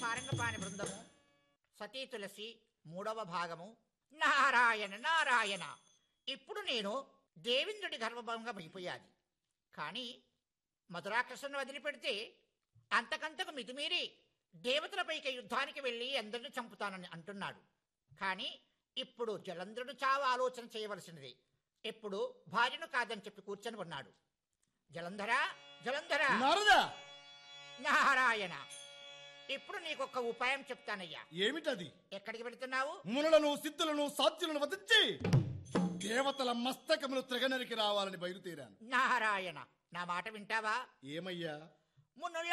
సారంగపాణి బృందము సతీ తులసి మూడవ భాగము నారాయణ నారాయణ ఇప్పుడు నేను దేవేంద్రుడి గర్వభంగం అయిపోయాది కానీ మధురాకృష్ణను వదిలిపెడితే అంతకంతకు మితిమీరి దేవతలపైకి యుద్ధానికి వెళ్ళి అందరిని చంపుతానని అంటున్నాడు కానీ ఇప్పుడు జలంధ్రుడు చావు ఆలోచన చేయవలసినది ఎప్పుడు భార్యను కాదని చెప్పి కూర్చొని ఉన్నాడు జలంధర జలంధర నారదా నారాయణ ఇప్పుడు నీకొక ఉపాయం చెప్తానయ్యా ఏమిటది ఎక్కడికి వెళుతున్నావు మునులను సిద్ధులను సాధ్యులను వధించి దేవతల మస్తకములు త్రిగనరికి రావాలని బయలుదేరాను నారాయణ నా మాట వింటావా ఏమయ్యా మునుల